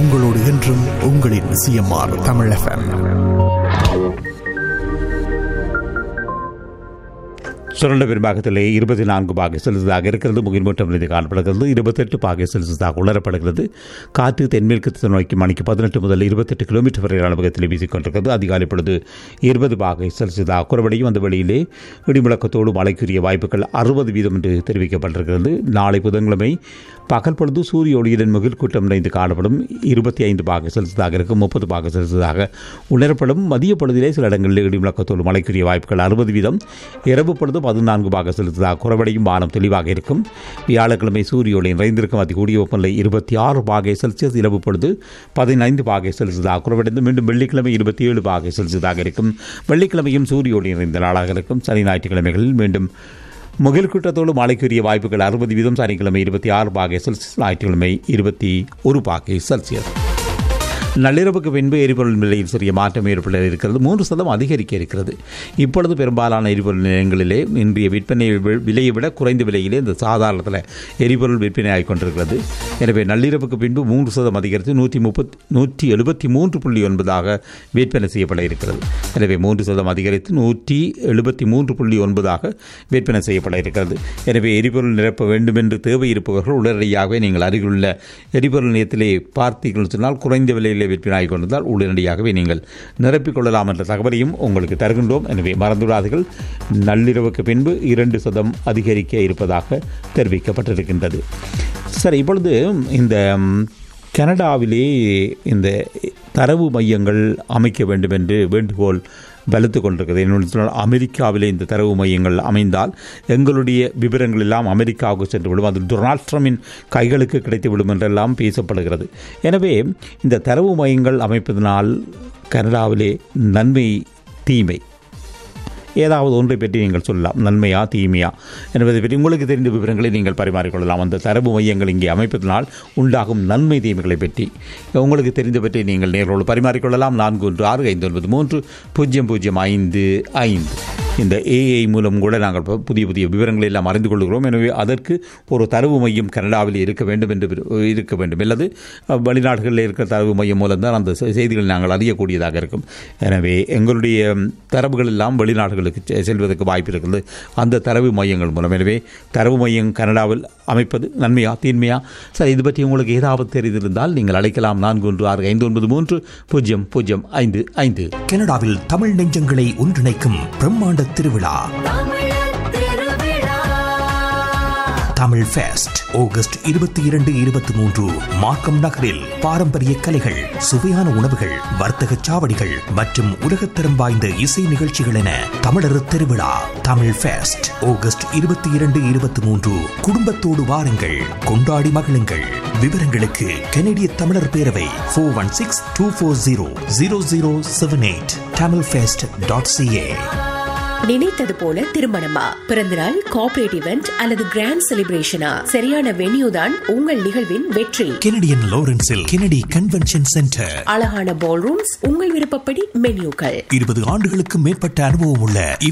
உங்களோடு என்றும் உங்களின் சிஎம்ஆர் தமிழ் எஃப்எம் சுரண்ட பெரும்பாகத்திலே இருபத்தி நான்கு பாகை செலுத்ததாக இருக்கிறது முகில்மூட்டம் மீது காணப்படுகிறது இருபத்தெட்டு பாகை செலுத்ததாக உணரப்படுகிறது காற்று தென்மேற்கு நோக்கி மணிக்கு பதினெட்டு முதல் இருபத்தெட்டு கிலோமீட்டர் வரையிலான வேகத்தில் வீசிக்கொண்டிருக்கிறது அதிகாலை பொழுது இருபது பாகை செல்சியஸாக குறைவடையும் அந்த வெளியிலே இடிமுழக்கத்தோடு மழைக்குரிய வாய்ப்புகள் அறுபது வீதம் என்று தெரிவிக்கப்பட்டிருக்கிறது நாளை புதன்கிழமை பகல் பொழுது சூரிய ஒளியுடன் முகில் கூட்டம் நிறைந்து காணப்படும் இருபத்தி ஐந்து பாக செலுத்ததாக இருக்கும் முப்பது பாக செலுத்ததாக உணரப்படும் மதிய பொழுதிலே சில இடங்களில் இடிமுழக்கத்தோடு மழைக்குரிய வாய்ப்புகள் அறுபது வீதம் இரவு பொழுது பதினான்கு பாக செலுத்ததாக குறைவடையும் வானம் தெளிவாக இருக்கும் வியாழக்கிழமை சூரிய ஒளி நிறைந்திருக்கும் அதி கூடிய வெப்பநிலை இருபத்தி ஆறு பாகை செல்சியஸ் இரவு பொழுது பதினைந்து பாகை செல்சியஸாக குறைவடைந்து மீண்டும் வெள்ளிக்கிழமை இருபத்தி ஏழு பாகை செல்சியஸாக இருக்கும் வெள்ளிக்கிழமையும் சூரிய ஒளி நிறைந்த நாளாக இருக்கும் சனி ஞாயிற்றுக்கிழமைகளில் மீண்டும் முகில் கூட்டத்தோடு மழைக்குரிய வாய்ப்புகள் அறுபது வீதம் சனிக்கிழமை இருபத்தி ஆறு பாகை செல்சியஸ் ஞாயிற்றுக்கிழமை இருபத்தி ஒரு பாகை செல்சியஸ் நள்ளிரவுக்கு பின்பு எரிபொருள் விலையில் சிறிய மாற்றம் ஏற்பட இருக்கிறது மூன்று சதம் அதிகரிக்க இருக்கிறது இப்பொழுது பெரும்பாலான எரிபொருள் நிலையங்களிலே இன்றைய விற்பனை வி- விலையை விட குறைந்த விலையிலே இந்த சாதாரணத்தில் எரிபொருள் விற்பனை ஆகிக் கொண்டிருக்கிறது எனவே நள்ளிரவுக்கு பின்பு மூன்று சதம் அதிகரித்து நூற்றி முப்பத்தி நூற்றி எழுபத்தி மூன்று புள்ளி ஒன்பதாக விற்பனை செய்யப்பட இருக்கிறது எனவே மூன்று சதம் அதிகரித்து நூற்றி எழுபத்தி மூன்று புள்ளி ஒன்பதாக விற்பனை செய்யப்பட இருக்கிறது எனவே எரிபொருள் நிரப்ப வேண்டும் என்று தேவை இருப்பவர்கள் உடனடியாகவே நீங்கள் அருகிலுள்ள எரிபொருள் நிலையத்திலே பார்த்தீர்கள் சொன்னால் குறைந்த விலையிலே விற்பனை ஆகிக் கொண்டிருந்தால் உடனடியாகவே நீங்கள் நிரப்பிக் கொள்ளலாம் என்ற தகவலையும் உங்களுக்கு தருகின்றோம் எனவே மறந்துவிடாதீர்கள் நள்ளிரவுக்கு பின்பு இரண்டு சதம் அதிகரிக்க இருப்பதாக தெரிவிக்கப்பட்டிருக்கின்றது சரி இப்பொழுது இந்த ம், கனடாவிலே இந்த தரவு மையங்கள் அமைக்க வேண்டும் என்று வேண்டுகோள் வலுத்து கொண்டிருக்கிறது என்னென்னு சொன்னால் அமெரிக்காவிலே இந்த தரவு மையங்கள் அமைந்தால் எங்களுடைய விவரங்கள் எல்லாம் அமெரிக்காவுக்கு சென்று விடும் அது டொனால்ட் ட்ரம்பின் கைகளுக்கு கிடைத்து விடும் என்றெல்லாம் பேசப்படுகிறது எனவே இந்த தரவு மையங்கள் அமைப்பதனால் கனடாவிலே நன்மை தீமை ஏதாவது ஒன்றை பற்றி நீங்கள் சொல்லலாம் நன்மையா தீமையா என்பதை பற்றி உங்களுக்கு தெரிந்த விவரங்களை நீங்கள் பரிமாறிக்கொள்ளலாம் அந்த தரவு மையங்கள் இங்கே அமைப்பதனால் உண்டாகும் நன்மை தீமைகளை பற்றி உங்களுக்கு தெரிந்தவற்றை நீங்கள் நேரோடு பரிமாறிக்கொள்ளலாம் நான்கு ஒன்று ஆறு ஐந்து ஒன்பது மூன்று பூஜ்ஜியம் பூஜ்ஜியம் ஐந்து ஐந்து இந்த ஏஐ மூலம் கூட நாங்கள் ப- புதிய புதிய விவரங்களை எல்லாம் அறிந்து கொள்கிறோம் எனவே அதற்கு ஒரு தரவு மையம் கனடாவில் இருக்க வேண்டும் என்று விரு- இருக்க வேண்டும் அல்லது அஹ், வெளிநாடுகளில் இருக்கிற தரவு மையம் மூலம்தான் அந்த செ- செய்திகளை நாங்கள் அறியக்கூடியதாக இருக்கும் எனவே எங்களுடைய ம், தரவுகள் எல்லாம் வெளிநாடுகளுக்கு செ- செல்வதற்கு வாய்ப்பு இருக்கிறது அந்த தரவு மையங்கள் மூலம் எனவே தரவு மையம் கனடாவில் அமைப்பது நன்மையா தீன்மையா சரி இது பற்றி உங்களுக்கு ஏதாவது தெரிந்திருந்தால் நீங்கள் அழைக்கலாம் நான்கு ஒன்று ஆறு ஐந்து ஒன்பது மூன்று பூஜ்ஜியம் பூஜ்ஜியம் ஐந்து ஐந்து கனடாவில் தமிழ் நெஞ்சங்களை ஒன்றிணைக்கும் பிரம்மாண்ட திருவிழா தமிழ் ஃபெஸ்ட் ஆகஸ்ட் இருபத்தி இரண்டு இருபத்தி மூன்று மார்க்கம் நகரில் பாரம்பரிய கலைகள் சுவையான உணவுகள் வர்த்தக சாவடிகள் மற்றும் உலகத்தரம் வாய்ந்த இசை நிகழ்ச்சிகள் என தமிழர் திருவிழா தமிழ் ஃபெஸ்ட் ஆகஸ்ட் இருபத்தி இரண்டு இருபத்தி மூன்று குடும்பத்தோடு வாருங்கள் கொண்டாடி மகிழுங்கள் விவரங்களுக்கு கனடிய தமிழர் பேரவை four one six two four zero zero zero seven eight Tamil fest dot CA நினைத்தது போல திருமணமா பிறந்தநாள் கார்ப்பரேட் இவெண்ட் அல்லது கிராண்ட் செலிப்ரேஷனா சரியான வென்யூ தான் உங்கள் நிகழ்வின் வெற்றி கெனடியன் லாரன்ஸில் கெனடி கன்வென்ஷன் சென்டர் அழகான பால் ரூம்ஸ் உங்கள் விருப்பப்படி மென்யூக்கள் இருபது ஆண்டுகளுக்கு மேற்பட்ட அனுபவம் உள்ள